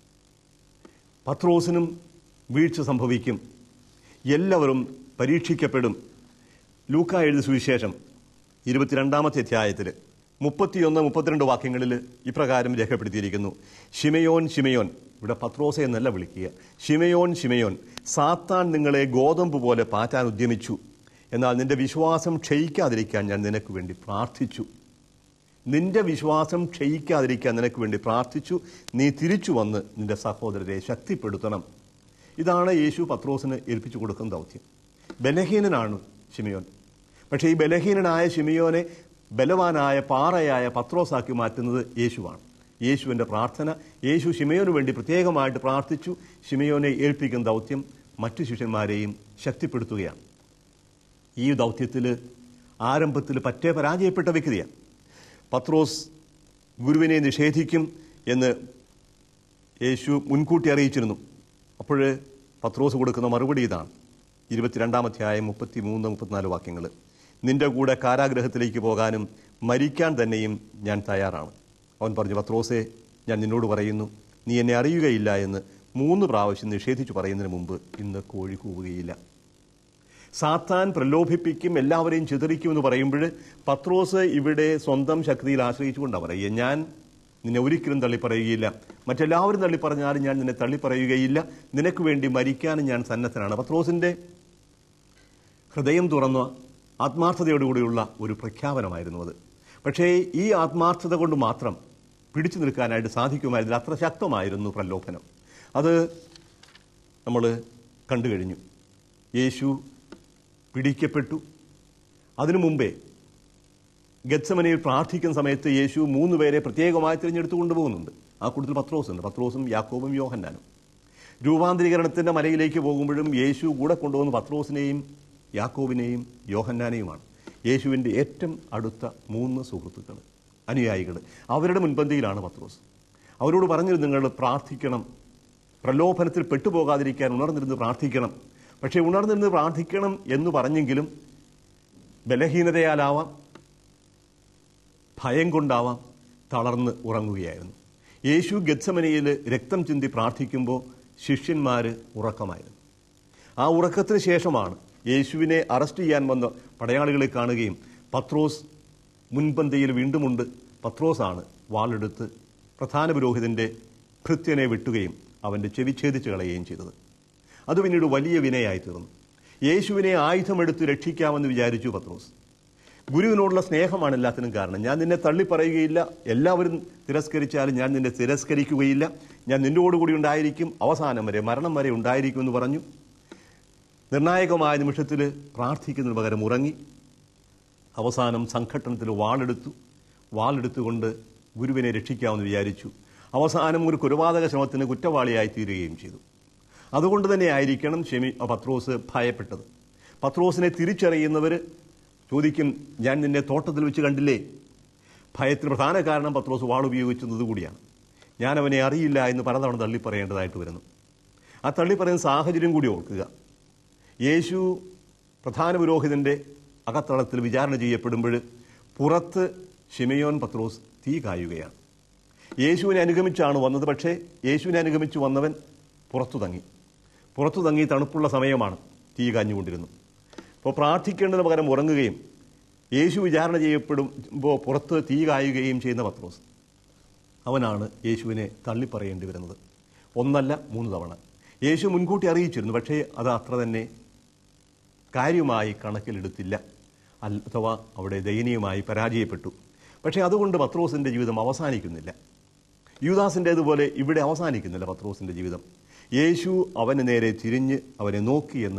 Speaker 1: പത്രോസിനും വീഴ്ച സംഭവിക്കും എല്ലാവരും പരീക്ഷിക്കപ്പെടും ലൂക്ക എഴുതി സുവിശേഷം ഇരുപത്തിരണ്ടാമത്തെ അധ്യായത്തിൽ മുപ്പത്തിയൊന്ന് മുപ്പത്തിരണ്ട് വാക്യങ്ങളിൽ ഇപ്രകാരം രേഖപ്പെടുത്തിയിരിക്കുന്നു ഷിമയോൻ ഷിമയോൻ ഇവിടെ പത്രോസെ എന്നല്ല വിളിക്കുക ഷിമയോൻ ഷിമയോൻ സാത്താൻ നിങ്ങളെ ഗോതമ്പ് പോലെ പാറ്റാൻ ഉദ്യമിച്ചു എന്നാൽ നിന്റെ വിശ്വാസം ക്ഷയിക്കാതിരിക്കാൻ ഞാൻ നിനക്ക് വേണ്ടി പ്രാർത്ഥിച്ചു നിന്റെ വിശ്വാസം ക്ഷയിക്കാതിരിക്കാൻ നിനക്ക് വേണ്ടി പ്രാർത്ഥിച്ചു നീ തിരിച്ചു വന്ന് നിന്റെ സഹോദരരെ ശക്തിപ്പെടുത്തണം ഇതാണ് യേശു പത്രോസിന് ഏൽപ്പിച്ചു കൊടുക്കുന്ന ദൗത്യം ബലഹീനനാണ് ഷിമിയോൻ പക്ഷേ ഈ ബലഹീനനായ ഷിമിയോനെ ബലവാനായ പാറയായ പത്രോസാക്കി മാറ്റുന്നത് യേശുവാണ് യേശുവിൻ്റെ പ്രാർത്ഥന യേശു ഷിമയോന് വേണ്ടി പ്രത്യേകമായിട്ട് പ്രാർത്ഥിച്ചു ഷിമയോനെ ഏൽപ്പിക്കുന്ന ദൗത്യം മറ്റു ശിഷ്യന്മാരെയും ശക്തിപ്പെടുത്തുകയാണ് ഈ ദൗത്യത്തിൽ ആരംഭത്തിൽ പറ്റേ പരാജയപ്പെട്ട വ്യക്തിയാണ് പത്രോസ് ഗുരുവിനെ നിഷേധിക്കും എന്ന് യേശു മുൻകൂട്ടി അറിയിച്ചിരുന്നു അപ്പോൾ പത്രോസ് കൊടുക്കുന്ന മറുപടി ഇതാണ് ഇരുപത്തിരണ്ടാമധ്യായം മുപ്പത്തി മൂന്ന് മുപ്പത്തിനാല് വാക്യങ്ങൾ നിന്റെ കൂടെ കാരാഗ്രഹത്തിലേക്ക് പോകാനും മരിക്കാൻ തന്നെയും ഞാൻ തയ്യാറാണ് അവൻ പറഞ്ഞു പത്രോസെ ഞാൻ നിന്നോട് പറയുന്നു നീ എന്നെ അറിയുകയില്ല എന്ന് മൂന്ന് പ്രാവശ്യം നിഷേധിച്ചു പറയുന്നതിന് മുമ്പ് ഇന്ന് കോഴി കൂവുകയില്ല സാത്താൻ പ്രലോഭിപ്പിക്കും എല്ലാവരെയും ചിതറിക്കുമെന്ന് പറയുമ്പോൾ പത്രോസ് ഇവിടെ സ്വന്തം ശക്തിയിൽ ആശ്രയിച്ചുകൊണ്ടാണ് പറയുക ഞാൻ നിന്നെ ഒരിക്കലും തള്ളിപ്പറയുകയില്ല മറ്റെല്ലാവരും തള്ളിപ്പറഞ്ഞാലും ഞാൻ നിന്നെ തള്ളിപ്പറയുകയില്ല നിനക്ക് വേണ്ടി മരിക്കാനും ഞാൻ സന്നദ്ധനാണ് പത്രോസിന്റെ ഹൃദയം തുറന്ന ആത്മാർത്ഥതയോടുകൂടിയുള്ള ഒരു പ്രഖ്യാപനമായിരുന്നു അത് പക്ഷേ ഈ ആത്മാർത്ഥത കൊണ്ട് മാത്രം പിടിച്ചു നിൽക്കാനായിട്ട് സാധിക്കുമായിരുന്നില്ല അത്ര ശക്തമായിരുന്നു പ്രലോഭനം അത് നമ്മൾ കണ്ടു കഴിഞ്ഞു യേശു പിടിക്കപ്പെട്ടു അതിനു മുമ്പേ ഗത്സമനയിൽ പ്രാർത്ഥിക്കുന്ന സമയത്ത് യേശു മൂന്ന് പേരെ പ്രത്യേകമായി തിരഞ്ഞെടുത്തു കൊണ്ടുപോകുന്നുണ്ട് ആ കൂട്ടത്തിൽ പത്രോസുണ്ട് പത്രോസും യാക്കോബും യോഹന്നാനും രൂപാന്തരീകരണത്തിന്റെ മലയിലേക്ക് പോകുമ്പോഴും യേശു കൂടെ കൊണ്ടുപോകുന്ന പത്രോസിനെയും യാക്കോബിനെയും യോഹന്നാനെയുമാണ് യേശുവിൻ്റെ ഏറ്റവും അടുത്ത മൂന്ന് സുഹൃത്തുക്കൾ അനുയായികൾ അവരുടെ മുൻപന്തിയിലാണ് പത്രോസ് അവരോട് പറഞ്ഞിരുന്നു നിങ്ങൾ പ്രാർത്ഥിക്കണം പ്രലോഭനത്തിൽ പെട്ടുപോകാതിരിക്കാൻ ഉണർന്നിരുന്ന് പ്രാർത്ഥിക്കണം പക്ഷേ ഉണർന്നിരുന്ന് പ്രാർത്ഥിക്കണം എന്ന് പറഞ്ഞെങ്കിലും ബലഹീനതയാലാവാം ഭയം കൊണ്ടാവാം തളർന്ന് ഉറങ്ങുകയായിരുന്നു യേശു ഗത്സമനയിൽ രക്തം ചിന്തി പ്രാർത്ഥിക്കുമ്പോൾ ശിഷ്യന്മാർ ഉറക്കമായിരുന്നു ആ ഉറക്കത്തിന് ശേഷമാണ് യേശുവിനെ അറസ്റ്റ് ചെയ്യാൻ വന്ന പടയാളികളെ കാണുകയും പത്രോസ് മുൻപന്തിയിൽ വീണ്ടുമുണ്ട് പത്രോസാണ് വാളെടുത്ത് പ്രധാന പുരോഹിതന്റെ ഭൃത്യനെ വെട്ടുകയും അവന്റെ ചെവി ഛേദിച്ചു കളയുകയും ചെയ്തത് അത് പിന്നീട് വലിയ വിനയായി തീർന്നു യേശുവിനെ ആയുധമെടുത്ത് രക്ഷിക്കാമെന്ന് വിചാരിച്ചു പത്രോസ് ഗുരുവിനോടുള്ള സ്നേഹമാണ് എല്ലാത്തിനും കാരണം ഞാൻ നിന്നെ തള്ളിപ്പറയുകയില്ല എല്ലാവരും തിരസ്കരിച്ചാലും ഞാൻ നിന്നെ തിരസ്കരിക്കുകയില്ല ഞാൻ നിന്നോടുകൂടി ഉണ്ടായിരിക്കും അവസാനം വരെ മരണം വരെ ഉണ്ടായിരിക്കും എന്ന് പറഞ്ഞു നിർണായകമായ നിമിഷത്തിൽ പ്രാർത്ഥിക്കുന്നതിന് പകരം ഉറങ്ങി അവസാനം സംഘട്ടനത്തിൽ വാളെടുത്തു വാളെടുത്തുകൊണ്ട് ഗുരുവിനെ രക്ഷിക്കാമെന്ന് വിചാരിച്ചു അവസാനം ഒരു കൊലപാതക ശ്രമത്തിന് കുറ്റവാളിയായി തീരുകയും ചെയ്തു അതുകൊണ്ട് തന്നെ ആയിരിക്കണം ഷെമി പത്രോസ് ഭയപ്പെട്ടത് പത്രോസിനെ തിരിച്ചറിയുന്നവർ ചോദിക്കും ഞാൻ നിന്നെ തോട്ടത്തിൽ വെച്ച് കണ്ടില്ലേ ഭയത്തിന് പ്രധാന കാരണം പത്രോസ് വാളുപയോഗിച്ചത് കൂടിയാണ് ഞാൻ അവനെ അറിയില്ല എന്ന് പലതവണ തള്ളിപ്പറയേണ്ടതായിട്ട് വരുന്നു ആ തള്ളിപ്പറയുന്ന സാഹചര്യം കൂടി ഓർക്കുക യേശു പ്രധാന പുരോഹിതന്റെ അകത്തളത്തിൽ വിചാരണ ചെയ്യപ്പെടുമ്പോൾ പുറത്ത് ഷിമയോൻ പത്രോസ് തീ കായുകയാണ് യേശുവിനെ അനുഗമിച്ചാണ് വന്നത് പക്ഷേ യേശുവിനെ അനുഗമിച്ച് വന്നവൻ പുറത്തു തങ്ങി പുറത്തു തങ്ങി തണുപ്പുള്ള സമയമാണ് തീ കാഞ്ഞുകൊണ്ടിരുന്നു അപ്പോൾ പ്രാർത്ഥിക്കേണ്ടതിന് പകരം ഉറങ്ങുകയും യേശു വിചാരണ ചെയ്യപ്പെടുമ്പോൾ പുറത്ത് തീ കായുകയും ചെയ്യുന്ന പത്രോസ് അവനാണ് യേശുവിനെ തള്ളിപ്പറയേണ്ടി വരുന്നത് ഒന്നല്ല മൂന്ന് തവണ യേശു മുൻകൂട്ടി അറിയിച്ചിരുന്നു പക്ഷേ അത് അത്ര തന്നെ കാര്യമായി കണക്കിലെടുത്തില്ല അല്ല- അഥവാ അവിടെ ദയനീയമായി പരാജയപ്പെട്ടു പക്ഷേ അതുകൊണ്ട് പത്രോസിൻ്റെ ജീവിതം അവസാനിക്കുന്നില്ല യൂദാസിൻ്റേതുപോലെ ഇവിടെ അവസാനിക്കുന്നില്ല പത്രോസിൻ്റെ ജീവിതം യേശു അവന് നേരെ തിരിഞ്ഞ് അവനെ നോക്കി എന്ന്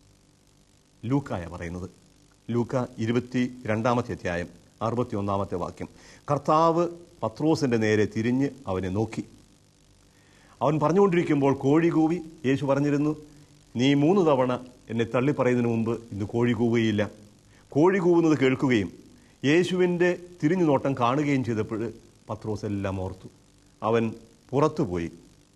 Speaker 1: ലൂക്കായ പറയുന്നത് ലൂക്ക ഇരുപത്തി രണ്ടാമത്തെ അധ്യായം അറുപത്തി ഒന്നാമത്തെ വാക്യം കർത്താവ് പത്രോസിന്റെ നേരെ തിരിഞ്ഞ് അവനെ നോക്കി അവൻ പറഞ്ഞുകൊണ്ടിരിക്കുമ്പോൾ കോഴി കൂവി യേശു പറഞ്ഞിരുന്നു നീ മൂന്ന് തവണ എന്നെ തള്ളിപ്പറയുന്നതിന് മുമ്പ് ഇന്ന് കോഴി കൂവുകയില്ല കോഴി കൂവുന്നത് കേൾക്കുകയും യേശുവിൻ്റെ തിരിഞ്ഞു നോട്ടം കാണുകയും ചെയ്തപ്പോൾ പത്രോസ് എല്ലാം ഓർത്തു അവൻ പുറത്തുപോയി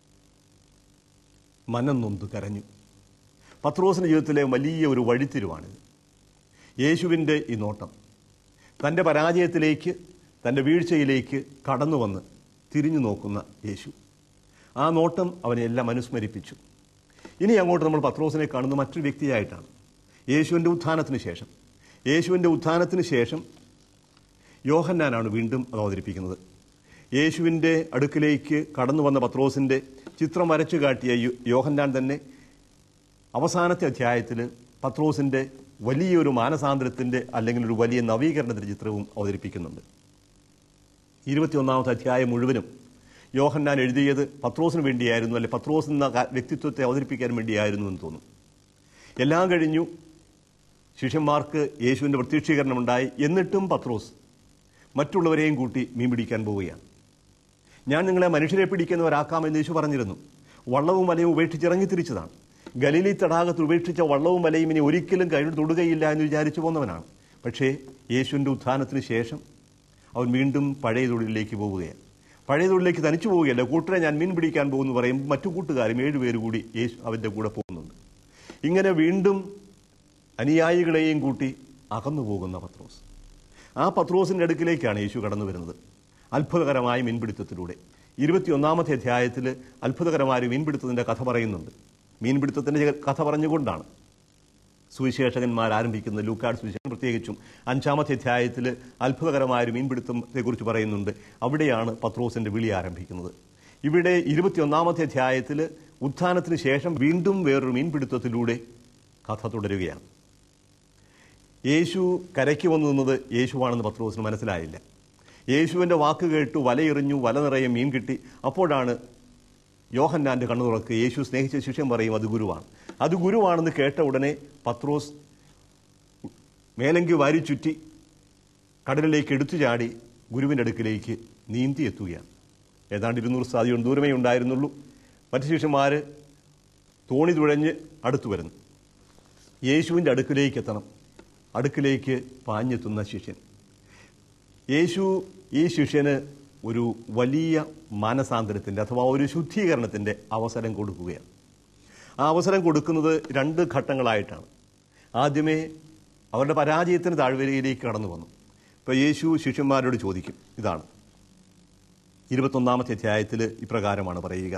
Speaker 1: മനം നൊന്ത് കരഞ്ഞു പത്രോസിന്റെ ജീവിതത്തിലെ വലിയ ഒരു വഴിത്തിരിവാണിത് യേശുവിൻ്റെ ഈ നോട്ടം തൻ്റെ പരാജയത്തിലേക്ക് തൻ്റെ വീഴ്ചയിലേക്ക് കടന്നു വന്ന് തിരിഞ്ഞു നോക്കുന്ന യേശു ആ നോട്ടം അവനെ എല്ലാം അനുസ്മരിപ്പിച്ചു ഇനി അങ്ങോട്ട് നമ്മൾ പത്രോസിനെ കാണുന്ന മറ്റൊരു വ്യക്തിയായിട്ടാണ് യേശുവിൻ്റെ ഉത്ഥാനത്തിന് ശേഷം യേശുവിൻ്റെ ഉത്ഥാനത്തിന് ശേഷം യോഹന്നാനാണ് വീണ്ടും അത് അവതരിപ്പിക്കുന്നത് യേശുവിൻ്റെ അടുക്കിലേക്ക് കടന്നു വന്ന പത്രോസിൻ്റെ ചിത്രം വരച്ചു കാട്ടിയ യോ- യോഹന്നാൻ തന്നെ അവസാനത്തെ അധ്യായത്തിൽ പത്രോസിൻ്റെ വലിയൊരു മാനസാന്തരത്തിൻ്റെ അല്ലെങ്കിൽ ഒരു വലിയ നവീകരണത്തിൻ്റെ ചിത്രവും അവതരിപ്പിക്കുന്നുണ്ട് ഇരുപത്തിയൊന്നാമത്തെ അധ്യായം മുഴുവനും യോഹന്നാൻ എഴുതിയത് പത്രോസിന് വേണ്ടിയായിരുന്നു അല്ലെ പത്രോസ് എന്ന ക- വ്യക്തിത്വത്തെ അവതരിപ്പിക്കാൻ വേണ്ടിയായിരുന്നു എന്ന് തോന്നും എല്ലാം കഴിഞ്ഞു ശിഷ്യന്മാർക്ക് യേശുവിൻ്റെ പ്രത്യക്ഷീകരണം ഉണ്ടായി എന്നിട്ടും പത്രോസ് മറ്റുള്ളവരെയും കൂട്ടി മീൻ പിടിക്കാൻ പോവുകയാണ് ഞാൻ നിങ്ങളെ മനുഷ്യരെ പിടിക്കുന്നവരാക്കാമെന്ന് യേശു പറഞ്ഞിരുന്നു വള്ളവും വലയും ഉപേക്ഷിച്ചിറങ്ങി തിരിച്ചതാണ് ഗലീലി തടാകത്തിൽ ഉപേക്ഷിച്ച വള്ളവും വലയും ഇനി ഒരിക്കലും കയ്യിൽ തൊടുകയില്ല എന്ന് വിചാരിച്ചു പോന്നവനാണ് പക്ഷേ യേശുവിൻ്റെ ഉത്ഥാനത്തിന് ശേഷം അവൻ വീണ്ടും പഴയ തൊഴിലിലേക്ക് പോവുകയാണ് പഴയ തൊഴിലേക്ക് തനിച്ചു പോവുകയല്ല കൂട്ടരെ ഞാൻ മീൻ പിടിക്കാൻ പോകുന്നു പറയും മറ്റു കൂട്ടുകാരും ഏഴുപേര് കൂടി യേശു അവൻ്റെ കൂടെ പോകുന്നുണ്ട് ഇങ്ങനെ വീണ്ടും അനുയായികളെയും കൂട്ടി അകന്നു പോകുന്ന പത്രോസ് ആ പത്രോസിൻ്റെ അടുക്കിലേക്കാണ് യേശു കടന്നു വരുന്നത് അത്ഭുതകരമായ മീൻപിടുത്തത്തിലൂടെ ഇരുപത്തിയൊന്നാമത്തെ അധ്യായത്തിൽ അത്ഭുതകരമായ ഒരു മീൻപിടുത്തത്തിൻ്റെ കഥ പറയുന്നുണ്ട് മീൻപിടുത്തത്തിൻ്റെ കഥ പറഞ്ഞുകൊണ്ടാണ് സുവിശേഷകന്മാർ ആരംഭിക്കുന്ന ലൂക്കാട് സുവിശേഷം പ്രത്യേകിച്ചും അഞ്ചാമത്തെ അധ്യായത്തിൽ അത്ഭുതകരമായ ഒരു മീൻപിടുത്തത്തെക്കുറിച്ച് പറയുന്നുണ്ട് അവിടെയാണ് പത്രോസിന്റെ വിളി ആരംഭിക്കുന്നത് ഇവിടെ ഇരുപത്തിയൊന്നാമത്തെ അധ്യായത്തിൽ ഉത്ഥാനത്തിന് ശേഷം വീണ്ടും വേറൊരു മീൻപിടുത്തത്തിലൂടെ കഥ തുടരുകയാണ് യേശു കരയ്ക്ക് വന്നു നിന്നത് യേശുവാണെന്ന് പത്രോസിന് മനസ്സിലായില്ല യേശുവിൻ്റെ വാക്ക് കേട്ടു വലയെറിഞ്ഞു വല നിറയെ മീൻ കിട്ടി അപ്പോഴാണ് യോഹന്നാന്റെ കണ്ണു തുറക്ക് യേശു സ്നേഹിച്ച ശിഷ്യം പറയും അത് ഗുരുവാണ് അത് ഗുരുവാണെന്ന് കേട്ട ഉടനെ പത്രോസ് മേലങ്കി വാരി ചുറ്റി കടലിലേക്ക് എടുത്തു ചാടി ഗുരുവിൻ്റെ അടുക്കിലേക്ക് നീന്തി എത്തുകയാണ് ഏതാണ്ട് ഇരുന്നൂറ് സാധ്യത ദൂരമേ ഉണ്ടായിരുന്നുള്ളൂ മറ്റു ശിഷ്യന്മാർ തോണി തുഴഞ്ഞ് അടുത്തു വരുന്നു യേശുവിൻ്റെ അടുക്കിലേക്ക് എത്തണം അടുക്കിലേക്ക് പാഞ്ഞെത്തുന്ന ശിഷ്യൻ യേശു ഈ ശിഷ്യന് ഒരു വലിയ മാനസാന്തരത്തിൻ്റെ അഥവാ ഒരു ശുദ്ധീകരണത്തിൻ്റെ അവസരം കൊടുക്കുകയാണ് ആ അവസരം കൊടുക്കുന്നത് രണ്ട് ഘട്ടങ്ങളായിട്ടാണ് ആദ്യമേ അവരുടെ പരാജയത്തിന് താഴ്വരയിലേക്ക് കടന്നു വന്നു ഇപ്പോൾ യേശു ശിഷ്യന്മാരോട് ചോദിക്കും ഇതാണ് ഇരുപത്തൊന്നാമത്തെ അധ്യായത്തിൽ ഇപ്രകാരമാണ് പറയുക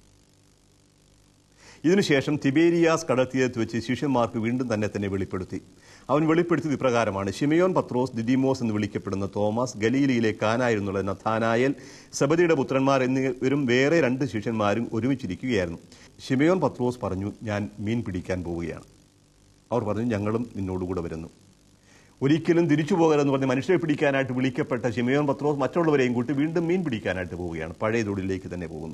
Speaker 1: ഇതിനുശേഷം തിബേരിയാസ് കടൽത്തീരത്ത് വെച്ച് ശിഷ്യന്മാർക്ക് വീണ്ടും തന്നെ തന്നെ വെളിപ്പെടുത്തി അവൻ വെളിപ്പെടുത്തിയത് ഇപ്രകാരമാണ് ഷിമയോൻ പത്രോസ് ദിദിമോസ് എന്ന് വിളിക്കപ്പെടുന്ന തോമസ് ഗലീലിയിലെ കാനായിരുന്നുള്ള നഥാനായൽ സബദിയുടെ പുത്രന്മാർ എന്നിവരും വേറെ രണ്ട് ശിഷ്യന്മാരും ഒരുമിച്ചിരിക്കുകയായിരുന്നു ഷിമയോൻ പത്രോസ് പറഞ്ഞു ഞാൻ മീൻ പിടിക്കാൻ പോവുകയാണ് അവർ പറഞ്ഞു ഞങ്ങളും നിന്നോടുകൂടെ വരുന്നു ഒരിക്കലും തിരിച്ചു പോകരുതെന്ന് പറഞ്ഞ് മനുഷ്യരെ പിടിക്കാനായിട്ട് വിളിക്കപ്പെട്ട ഷിമയോൻ പത്രോസ് മറ്റുള്ളവരെയും കൂട്ടി വീണ്ടും മീൻ പിടിക്കാനായിട്ട് പോവുകയാണ് പഴയ തൊഴിലേക്ക് തന്നെ പോകുന്നു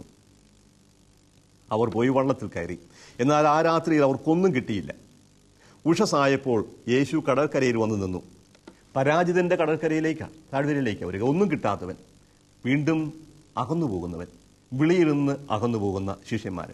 Speaker 1: അവർ പോയി വള്ളത്തിൽ കയറി എന്നാൽ ആ രാത്രിയിൽ അവർക്കൊന്നും കിട്ടിയില്ല ഉഷസായപ്പോൾ യേശു കടൽക്കരയിൽ വന്നു നിന്നു പരാജിതന്റെ കടൽക്കരയിലേക്കാണ് താഴ്വരയിലേക്കാണ് വരിക ഒന്നും കിട്ടാത്തവൻ വീണ്ടും അകന്നു പോകുന്നവൻ വിളിയിൽ നിന്ന് അകന്നു പോകുന്ന ശിഷ്യന്മാർ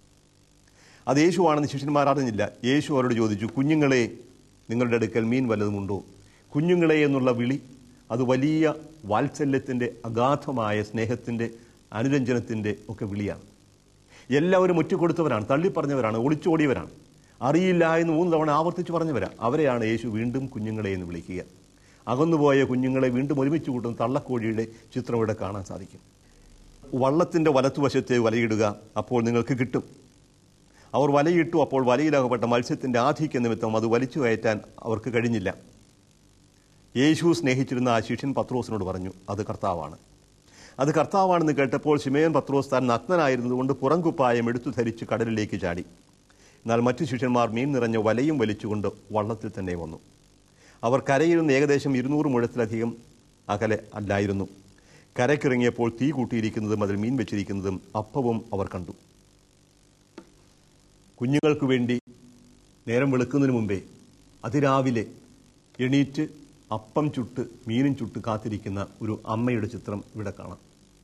Speaker 1: അത് യേശുവാണെന്ന് ശിഷ്യന്മാർ അറിഞ്ഞില്ല യേശു അവരോട് ചോദിച്ചു കുഞ്ഞുങ്ങളെ നിങ്ങളുടെ അടുക്കൽ മീൻ വല്ലതുമുണ്ടോ കുഞ്ഞുങ്ങളെ എന്നുള്ള വിളി അത് വലിയ വാത്സല്യത്തിൻ്റെ അഗാധമായ സ്നേഹത്തിൻ്റെ അനുരഞ്ജനത്തിൻ്റെ ഒക്കെ വിളിയാണ് എല്ലാവരും ഒറ്റുകൊടുത്തവരാണ് തള്ളിപ്പറഞ്ഞവരാണ് ഒളിച്ചോടിയവരാണ് അറിയില്ല എന്ന് മൂന്ന് തവണ ആവർത്തിച്ച് പറഞ്ഞവരാ അവരെയാണ് യേശു വീണ്ടും കുഞ്ഞുങ്ങളെ എന്ന് വിളിക്കുക അകന്നുപോയ കുഞ്ഞുങ്ങളെ വീണ്ടും ഒരുമിച്ച് കൂട്ടുന്ന തള്ളക്കോഴിയുടെ ചിത്രം ഇവിടെ കാണാൻ സാധിക്കും വള്ളത്തിൻ്റെ വലത്തുവശത്തെ വലയിടുക അപ്പോൾ നിങ്ങൾക്ക് കിട്ടും അവർ വലയിട്ടു അപ്പോൾ വലയിലകപ്പെട്ട മത്സ്യത്തിൻ്റെ ആധിക്യ നിമിത്തം അത് വലിച്ചു കയറ്റാൻ അവർക്ക് കഴിഞ്ഞില്ല യേശു സ്നേഹിച്ചിരുന്ന ആ ശിഷ്യൻ പത്രോസിനോട് പറഞ്ഞു അത് കർത്താവാണ് അത് കർത്താവാണെന്ന് കേട്ടപ്പോൾ ശിമയൻ പത്രോസ് താൻ നഗ്നനായിരുന്നതുകൊണ്ട് പുറംകുപ്പായം എടുത്തു ധരിച്ച് കടലിലേക്ക് ചാടി എന്നാൽ മറ്റു ശിഷ്യന്മാർ മീൻ നിറഞ്ഞ വലയും വലിച്ചുകൊണ്ട് വള്ളത്തിൽ തന്നെ വന്നു അവർ കരയിൽ നിന്ന് ഏകദേശം ഇരുന്നൂറ് മുഴത്തിലധികം അകലെ അല്ലായിരുന്നു കരക്കിറങ്ങിയപ്പോൾ തീ കൂട്ടിയിരിക്കുന്നതും അതിൽ മീൻ വെച്ചിരിക്കുന്നതും അപ്പവും അവർ കണ്ടു കുഞ്ഞുങ്ങൾക്ക് വേണ്ടി നേരം വെളുക്കുന്നതിന് മുമ്പേ അതിരാവിലെ എണീറ്റ് അപ്പം ചുട്ട് മീനും ചുട്ട് കാത്തിരിക്കുന്ന ഒരു അമ്മയുടെ ചിത്രം ഇവിടെ കാണാം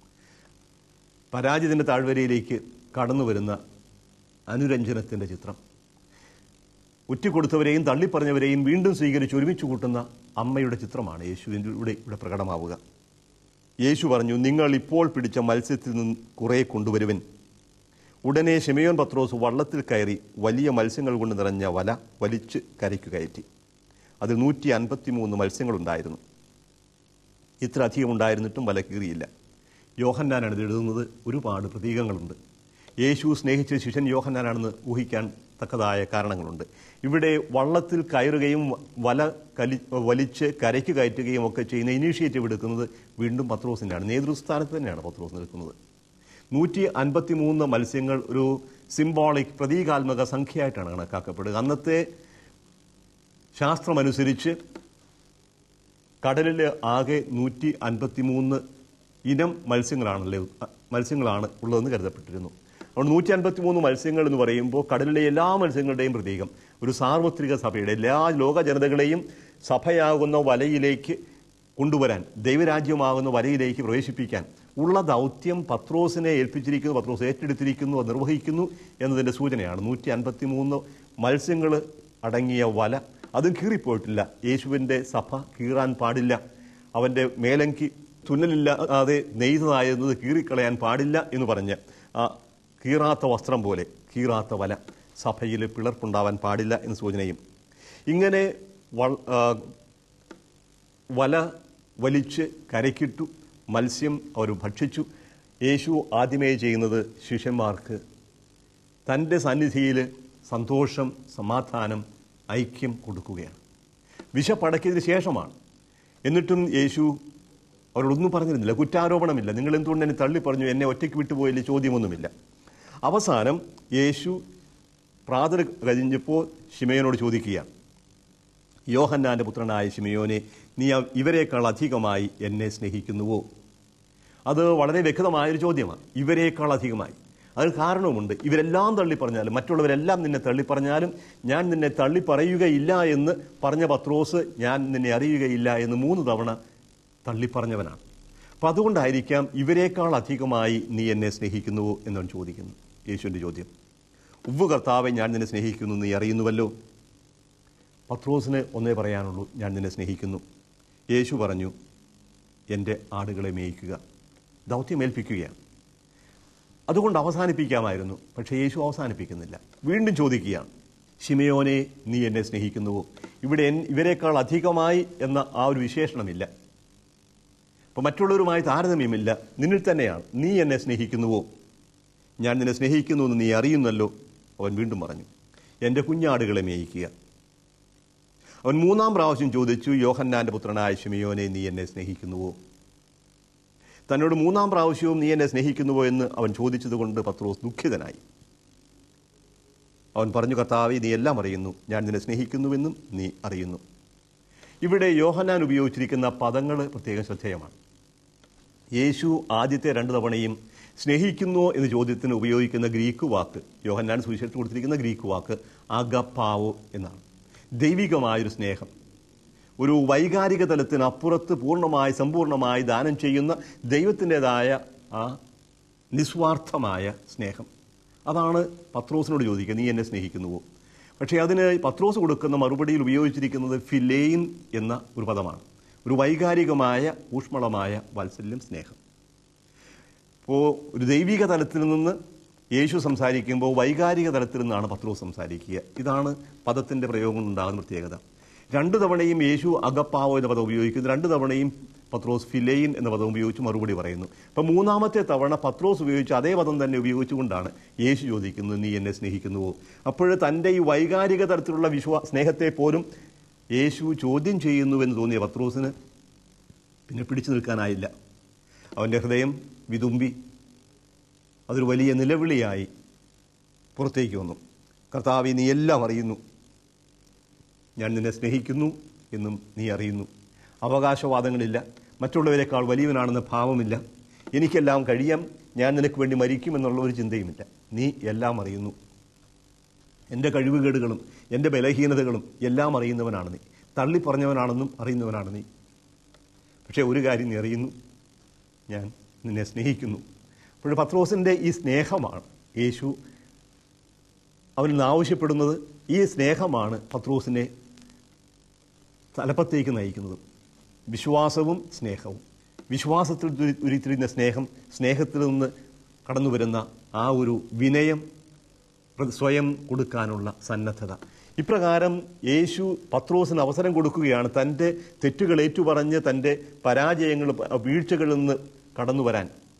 Speaker 1: പരാജിതന്റെ താഴ്വരയിലേക്ക് കടന്നു വരുന്ന അനുരഞ്ജനത്തിന്റെ ചിത്രം ഉറ്റിക്കൊടുത്തവരെയും തള്ളിപ്പറഞ്ഞവരെയും വീണ്ടും സ്വീകരിച്ച് ഒരുമിച്ച് കൂട്ടുന്ന അമ്മയുടെ ചിത്രമാണ് യേശുവിൻ്റെ ഇവിടെ ഇവിടെ പ്രകടമാവുക യേശു പറഞ്ഞു നിങ്ങൾ ഇപ്പോൾ പിടിച്ച മത്സ്യത്തിൽ നിന്ന് കുറേ കൊണ്ടുവരുവൻ ഉടനെ ഷിമയോൻ പത്രോസ് വള്ളത്തിൽ കയറി വലിയ മത്സ്യങ്ങൾ കൊണ്ട് നിറഞ്ഞ വല വലിച്ച് കരയ്ക്ക് കയറ്റി അതിൽ നൂറ്റി അൻപത്തി മൂന്ന് മത്സ്യങ്ങളുണ്ടായിരുന്നു ഇത്ര അധികം ഉണ്ടായിരുന്നിട്ടും വല കീറിയില്ല യോഹന്നാനാണ് ഇത് എഴുതുന്നത് ഒരുപാട് പ്രതീകങ്ങളുണ്ട് യേശു സ്നേഹിച്ച ശിഷ്യൻ യോഹന്നാനാണെന്ന് ഊഹിക്കാൻ തക്കതായ കാരണങ്ങളുണ്ട് ഇവിടെ വള്ളത്തിൽ കയറുകയും വല കലി വലിച്ച് കരയ്ക്ക് കയറ്റുകയും ഒക്കെ ചെയ്യുന്ന ഇനീഷ്യേറ്റീവ് എടുക്കുന്നത് വീണ്ടും പത്രോസിൻ്റെയാണ് നേതൃസ്ഥാനത്ത് തന്നെയാണ് പത്രോസ് നിൽക്കുന്നത് നൂറ്റി അൻപത്തി മൂന്ന് മത്സ്യങ്ങൾ ഒരു സിംബോളിക് പ്രതീകാത്മക സംഖ്യയായിട്ടാണ് കണക്കാക്കപ്പെടുക അന്നത്തെ ശാസ്ത്രമനുസരിച്ച് കടലിൽ ആകെ നൂറ്റി അൻപത്തി മൂന്ന് ഇനം മത്സ്യങ്ങളാണല്ലേ മത്സ്യങ്ങളാണ് ഉള്ളതെന്ന് കരുതപ്പെട്ടിരുന്നു അതുകൊണ്ട് നൂറ്റി അൻപത്തി മൂന്ന് മത്സ്യങ്ങൾ എന്ന് പറയുമ്പോൾ കടലിലെ എല്ലാ മത്സ്യങ്ങളുടെയും പ്രതീകം ഒരു സാർവത്രിക സഭയുടെ എല്ലാ ലോക ജനതകളെയും സഭയാകുന്ന വലയിലേക്ക് കൊണ്ടുവരാൻ ദൈവരാജ്യമാകുന്ന വലയിലേക്ക് പ്രവേശിപ്പിക്കാൻ ഉള്ള ദൗത്യം പത്രോസിനെ ഏൽപ്പിച്ചിരിക്കുന്നു പത്രോസ് ഏറ്റെടുത്തിരിക്കുന്നു അത് നിർവഹിക്കുന്നു എന്നതിൻ്റെ സൂചനയാണ് നൂറ്റി അൻപത്തി മൂന്ന് മത്സ്യങ്ങൾ അടങ്ങിയ വല അതും കീറിപ്പോയിട്ടില്ല യേശുവിൻ്റെ സഭ കീറാൻ പാടില്ല അവൻ്റെ മേലങ്കി തുന്നലില്ലാതെ നെയ്തതായിരുന്നത് കീറിക്കളയാൻ പാടില്ല എന്ന് പറഞ്ഞ് ആ കീറാത്ത വസ്ത്രം പോലെ കീറാത്ത വല സഭയിൽ പിളർപ്പുണ്ടാവാൻ പാടില്ല എന്ന് സൂചനയും ഇങ്ങനെ വൾ ആ, വല വലിച്ച് കരയ്ക്കിട്ടു മത്സ്യം അവർ ഭക്ഷിച്ചു യേശു ആദ്യമേ ചെയ്യുന്നത് ശിഷ്യന്മാർക്ക് തൻ്റെ സന്നിധിയിൽ സന്തോഷം സമാധാനം ഐക്യം കൊടുക്കുകയാണ് വിശപ്പടക്കിയതിന് ശേഷമാണ് എന്നിട്ടും യേശു അവരോടൊന്നും പറഞ്ഞിരുന്നില്ല കുറ്റാരോപണമില്ല നിങ്ങൾ എന്തുകൊണ്ട് എന്നെ തള്ളി പറഞ്ഞു എന്നെ ഒറ്റയ്ക്ക് വിട്ടുപോയില്ല ചോദ്യമൊന്നുമില്ല അവസാനം യേശു പ്രാതൽ കഴിഞ്ഞപ്പോൾ ശിമയോനോട് ചോദിക്കുകയാണ് യോഹന്നാന്റെ പുത്രനായ ശിമയോനെ നീ അവ- ഇവരെക്കാൾ അധികമായി എന്നെ സ്നേഹിക്കുന്നുവോ അത് വളരെ വ്യക്തമായൊരു ചോദ്യമാണ് ഇവരെക്കാൾ അധികമായി അതിന് കാരണവുമുണ്ട് ഇവരെല്ലാം തള്ളി പറഞ്ഞാലും മറ്റുള്ളവരെല്ലാം നിന്നെ തള്ളി പറഞ്ഞാലും ഞാൻ നിന്നെ തള്ളി പറയുകയില്ല എന്ന് പറഞ്ഞ പത്രോസ് ഞാൻ നിന്നെ അറിയുകയില്ല എന്ന് മൂന്ന് തവണ തള്ളിപ്പറഞ്ഞവനാണ് അപ്പം അതുകൊണ്ടായിരിക്കാം ഇവരെക്കാൾ അധികമായി നീ എന്നെ സ്നേഹിക്കുന്നുവോ എന്നവൻ ചോദിക്കുന്നു യേശുവിൻ്റെ ചോദ്യം ഉവ്വ് കർത്താവെ ഞാൻ നിന്നെ സ്നേഹിക്കുന്നു നീ അറിയുന്നുവല്ലോ പത്രോസിന് ഒന്നേ പറയാനുള്ളൂ ഞാൻ നിന്നെ സ്നേഹിക്കുന്നു യേശു പറഞ്ഞു എൻ്റെ ആടുകളെ മേയിക്കുക ദൗത്യമേൽപ്പിക്കുകയാണ് അതുകൊണ്ട് അവസാനിപ്പിക്കാമായിരുന്നു പക്ഷേ യേശു അവസാനിപ്പിക്കുന്നില്ല വീണ്ടും ചോദിക്കുകയാണ് ഷിമയോനെ നീ എന്നെ സ്നേഹിക്കുന്നുവോ ഇവിടെ എൻ- ഇവരെക്കാൾ അധികമായി എന്ന ആ ഒരു വിശേഷണമില്ല അപ്പോൾ മറ്റുള്ളവരുമായി താരതമ്യമില്ല നിന്നിൽ തന്നെയാണ് നീ എന്നെ സ്നേഹിക്കുന്നുവോ ഞാൻ നിന്നെ സ്നേഹിക്കുന്നു എന്ന് നീ അറിയുന്നല്ലോ അവൻ വീണ്ടും പറഞ്ഞു എൻ്റെ കുഞ്ഞാടുകളെ മേയിക്കുക അവൻ മൂന്നാം പ്രാവശ്യം ചോദിച്ചു യോഹന്നാന്റെ പുത്രനായ ഷിമിയോനെ നീ എന്നെ സ്നേഹിക്കുന്നുവോ തന്നോട് മൂന്നാം പ്രാവശ്യവും നീ എന്നെ സ്നേഹിക്കുന്നുവോ എന്ന് അവൻ ചോദിച്ചതുകൊണ്ട് പത്രോസ് ദുഃഖിതനായി അവൻ പറഞ്ഞു കർത്താവെ നീ എല്ലാം അറിയുന്നു ഞാൻ നിന്നെ സ്നേഹിക്കുന്നുവെന്നും നീ അറിയുന്നു ഇവിടെ യോഹന്നാൻ ഉപയോഗിച്ചിരിക്കുന്ന പദങ്ങൾ പ്രത്യേകം ശ്രദ്ധേയമാണ് യേശു ആദ്യത്തെ രണ്ട് തവണയും സ്നേഹിക്കുന്നുവോ എന്ന ചോദ്യത്തിന് ഉപയോഗിക്കുന്ന ഗ്രീക്ക് വാക്ക് യോഹന്നാൻ സുവിശേഷത്തിൽ കൊടുത്തിരിക്കുന്ന ഗ്രീക്ക് വാക്ക് അഗപ്പാവോ എന്നാണ് ദൈവികമായൊരു സ്നേഹം ഒരു വൈകാരിക തലത്തിന് അപ്പുറത്ത് പൂർണ്ണമായി സമ്പൂർണ്ണമായി ദാനം ചെയ്യുന്ന ദൈവത്തിൻ്റെതായ ആ നിസ്വാർത്ഥമായ സ്നേഹം അതാണ് പത്രോസിനോട് ചോദിക്കുക നീ എന്നെ സ്നേഹിക്കുന്നുവോ പക്ഷേ അതിന് പത്രോസ് കൊടുക്കുന്ന മറുപടിയിൽ ഉപയോഗിച്ചിരിക്കുന്നത് ഫിലെയിൻ എന്ന ഒരു പദമാണ് ഒരു വൈകാരികമായ ഊഷ്മളമായ വാത്സല്യം സ്നേഹം ഇപ്പോൾ ഒരു ദൈവിക തലത്തിൽ നിന്ന് യേശു സംസാരിക്കുമ്പോൾ വൈകാരിക തലത്തിൽ നിന്നാണ് പത്രോസ് സംസാരിക്കുക ഇതാണ് പദത്തിൻ്റെ പ്രയോഗം കൊണ്ടുണ്ടാകുന്ന പ്രത്യേകത രണ്ട് തവണയും യേശു അഗപ്പാവോ എന്ന പദം ഉപയോഗിക്കുന്നു രണ്ട് തവണയും പത്രോസ് ഫിലെയിൻ എന്ന പദം ഉപയോഗിച്ച് മറുപടി പറയുന്നു അപ്പം മൂന്നാമത്തെ തവണ പത്രോസ് ഉപയോഗിച്ച് അതേ പദം തന്നെ ഉപയോഗിച്ചുകൊണ്ടാണ് യേശു ചോദിക്കുന്നത് നീ എന്നെ സ്നേഹിക്കുന്നുവോ അപ്പോൾ തൻ്റെ ഈ വൈകാരിക തരത്തിലുള്ള വിശ്വാ സ്നേഹത്തെ പോലും യേശു ചോദ്യം ചെയ്യുന്നുവെന്ന് തോന്നിയ പത്രോസിന് പിന്നെ പിടിച്ചു നിൽക്കാനായില്ല അവൻ്റെ ഹൃദയം വിതുമ്പി അതൊരു വലിയ നിലവിളിയായി പുറത്തേക്ക് വന്നു കർത്താവെ നീ എല്ലാം അറിയുന്നു ഞാൻ നിന്നെ സ്നേഹിക്കുന്നു എന്നും നീ അറിയുന്നു അവകാശവാദങ്ങളില്ല മറ്റുള്ളവരെക്കാൾ വലിയവനാണെന്ന ഭാവമില്ല എനിക്കെല്ലാം കഴിയാം ഞാൻ നിനക്ക് വേണ്ടി മരിക്കുമെന്നുള്ള ഒരു ചിന്തയുമില്ല നീ എല്ലാം അറിയുന്നു എൻ്റെ കഴിവുകേടുകളും എൻ്റെ ബലഹീനതകളും എല്ലാം അറിയുന്നവനാണ് നീ തള്ളിപ്പറഞ്ഞവനാണെന്നും അറിയുന്നവനാണ് നീ പക്ഷേ ഒരു കാര്യം നീ അറിയുന്നു ഞാൻ നിന്നെ സ്നേഹിക്കുന്നു അപ്പോൾ പത്രോസിൻ്റെ ഈ സ്നേഹമാണ് യേശു അവനിൽ നിന്ന് ആവശ്യപ്പെടുന്നത് ഈ സ്നേഹമാണ് പത്രോസിനെ തലപ്പത്തേക്ക് നയിക്കുന്നത് വിശ്വാസവും സ്നേഹവും വിശ്വാസത്തിൽ ഉരി- ഉരുത്തിരിഞ്ഞ സ്നേഹം സ്നേഹത്തിൽ നിന്ന് കടന്നു വരുന്ന ആ ഒരു വിനയം പ്ര- സ്വയം കൊടുക്കാനുള്ള സന്നദ്ധത ഇപ്രകാരം യേശു പത്രോസിന് അവസരം കൊടുക്കുകയാണ് തൻ്റെ തെറ്റുകൾ ഏറ്റുപറഞ്ഞ് തൻ്റെ പരാജയങ്ങൾ പ- വീഴ്ചകളിൽ നിന്ന് കടന്നു വരാൻ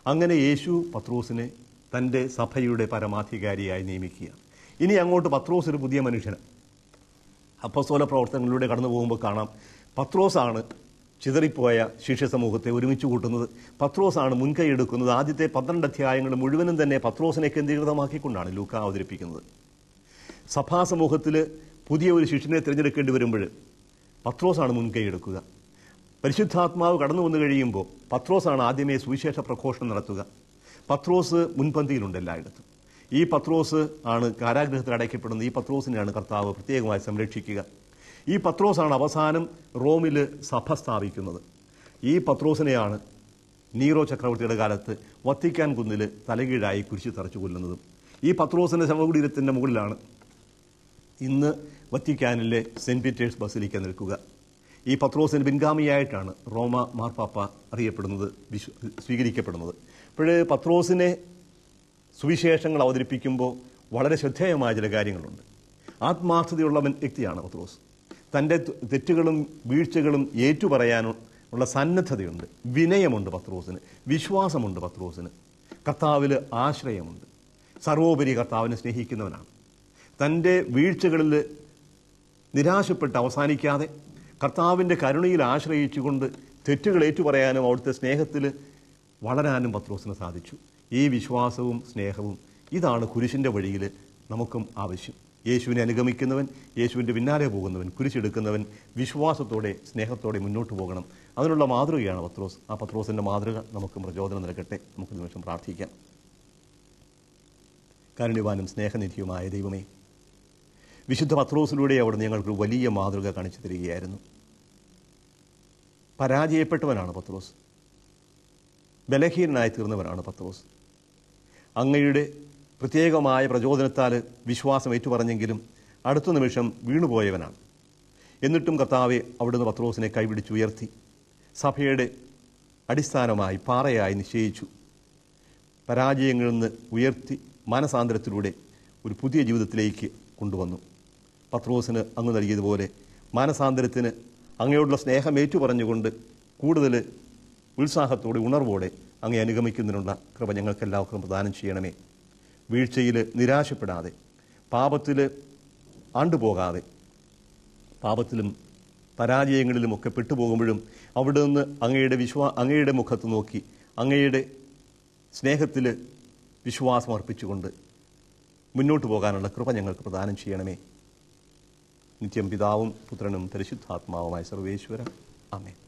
Speaker 1: അങ്ങനെ യേശു പത്രോസിനെ തൻ്റെ സഭയുടെ പരമാധികാരിയായി നിയമിക്കുകയാണ് ഇനി അങ്ങോട്ട് പത്രോസ് ഒരു പുതിയ മനുഷ്യനാണ് അപ്പസ്തോല പ്രവർത്തനങ്ങളിലൂടെ കടന്നു പോകുമ്പോൾ കാണാം പത്രോസാണ് ചിതറിപ്പോയ ശിഷ്യ സമൂഹത്തെ ഒരുമിച്ച് കൂട്ടുന്നത് പത്രോസാണ് മുൻകൈ എടുക്കുന്നത് ആദ്യത്തെ പന്ത്രണ്ട് അധ്യായങ്ങൾ മുഴുവനും തന്നെ പത്രോസിനെ കേന്ദ്രീകൃതമാക്കിക്കൊണ്ടാണ് ലൂക്ക അവതരിപ്പിക്കുന്നത് സഭാസമൂഹത്തിൽ പുതിയ ഒരു ശിഷ്യനെ തിരഞ്ഞെടുക്കേണ്ടി വരുമ്പോൾ പത്രോസാണ് മുൻകൈ എടുക്കുക പരിശുദ്ധാത്മാവ് കടന്നു വന്നു കഴിയുമ്പോൾ പത്രോസാണ് ആദ്യമേ സുവിശേഷ പ്രഘോഷണം നടത്തുക പത്രോസ് മുൻപന്തിയിലുണ്ട് എല്ലായിടത്തും ഈ പത്രോസ് ആണ് കാരാഗ്രഹത്തിൽ അടയ്ക്കപ്പെടുന്നത് ഈ പത്രോസിനെയാണ് കർത്താവ് പ്രത്യേകമായി സംരക്ഷിക്കുക ഈ പത്രോസാണ് അവസാനം റോമിൽ സഭ സ്ഥാപിക്കുന്നത് ഈ പത്രോസിനെയാണ് നീറോ ചക്രവർത്തിയുടെ കാലത്ത് വത്തിക്കാൻ കുന്നിൽ തലകീഴായി കുരിശി തറച്ചു കൊല്ലുന്നതും ഈ പത്രോസിന്റെ ശവകുടീരത്തിന്റെ മുകളിലാണ് ഇന്ന് വത്തിക്കാനിലെ സെന്റ് പീറ്റേഴ്സ് ബസിലിക്ക നിൽക്കുക ഈ പത്രോസിന് പിൻഗാമിയായിട്ടാണ് റോമ മാർപ്പാപ്പ അറിയപ്പെടുന്നത് വിശ്വ സ്വീകരിക്കപ്പെടുന്നത് അപ്പോൾ പത്രോസിനെ സുവിശേഷങ്ങൾ അവതരിപ്പിക്കുമ്പോൾ വളരെ ശ്രദ്ധേയമായ ചില കാര്യങ്ങളുണ്ട് ആത്മാർത്ഥതയുള്ള മൻ- വ്യക്തിയാണ് പത്രോസ് തൻ്റെ ത- തെറ്റുകളും വീഴ്ചകളും ഏറ്റുപറയാനും ഉള്ള സന്നദ്ധതയുണ്ട് വിനയമുണ്ട് പത്രോസിന് വിശ്വാസമുണ്ട് പത്രോസിന് കർത്താവിൽ ആശ്രയമുണ്ട് സർവോപരി കർത്താവിനെ സ്നേഹിക്കുന്നവനാണ് തൻ്റെ വീഴ്ചകളിൽ നിരാശപ്പെട്ട് അവസാനിക്കാതെ കർത്താവിൻ്റെ കരുണയിൽ ആശ്രയിച്ചുകൊണ്ട് തെറ്റുകൾ ഏറ്റുപറയാനും അവിടുത്തെ സ്നേഹത്തിൽ വളരാനും പത്രോസിന് സാധിച്ചു ഈ വിശ്വാസവും സ്നേഹവും ഇതാണ് കുരിശിൻ്റെ വഴിയിൽ നമുക്കും ആവശ്യം യേശുവിനെ അനുഗമിക്കുന്നവൻ യേശുവിൻ്റെ പിന്നാലെ പോകുന്നവൻ കുരിശെടുക്കുന്നവൻ വിശ്വാസത്തോടെ സ്നേഹത്തോടെ മുന്നോട്ട് പോകണം അതിനുള്ള മാതൃകയാണ് പത്രോസ് ആ പത്രോസിൻ്റെ മാതൃക നമുക്ക് പ്രചോദനം നൽകട്ടെ നമുക്ക് ഈ നിമിഷം പ്രാർത്ഥിക്കാം കാരുണ്യവാനും സ്നേഹനിധിയുമായ ദൈവമേ വിശുദ്ധ പത്രോസിലൂടെ അവിടെ ഞങ്ങൾക്ക് ഒരു വലിയ മാതൃക കാണിച്ചു തരികയായിരുന്നു പരാജയപ്പെട്ടവനാണ് പത്രോസ് ബലഹീനനായി തീർന്നവനാണ് പത്രോസ് അങ്ങയുടെ പ്രത്യേകമായ പ്രചോദനത്താൽ വിശ്വാസം ഏറ്റുപറഞ്ഞെങ്കിലും അടുത്ത നിമിഷം വീണുപോയവനാണ് എന്നിട്ടും കർത്താവെ അവിടുന്ന് പത്രോസിനെ കൈപിടിച്ചുയർത്തി സഭയുടെ അടിസ്ഥാനമായി പാറയായി നിശ്ചയിച്ചു പരാജയങ്ങളിൽ നിന്ന് ഉയർത്തി മാനസാന്തരത്തിലൂടെ ഒരു പുതിയ ജീവിതത്തിലേക്ക് കൊണ്ടുവന്നു പത്രോസിന് അങ്ങ് നൽകിയതുപോലെ മാനസാന്തരത്തിന് അങ്ങയോടുള്ള സ്നേഹം ഏറ്റുപറഞ്ഞുകൊണ്ട് കൂടുതൽ ഉത്സാഹത്തോടെ ഉണർവോടെ അങ്ങേ അനുഗമിക്കുന്നതിനുള്ള കൃപ ഞങ്ങൾക്കെല്ലാവർക്കും പ്രദാനം ചെയ്യണമേ വീഴ്ചയിൽ നിരാശപ്പെടാതെ പാപത്തിൽ ആണ്ടുപോകാതെ പാപത്തിലും പരാജയങ്ങളിലുമൊക്കെ പെട്ടുപോകുമ്പോഴും അവിടെ നിന്ന് അങ്ങയുടെ വിശ്വാ അങ്ങയുടെ മുഖത്ത് നോക്കി അങ്ങയുടെ സ്നേഹത്തിൽ വിശ്വാസം അർപ്പിച്ചുകൊണ്ട് മുന്നോട്ട് പോകാനുള്ള കൃപ ഞങ്ങൾക്ക് പ്രദാനം ചെയ്യണമേ നിത്യം പിതാവും പുത്രനും പരിശുദ്ധാത്മാവുമായ സർവേശ്വര അമേ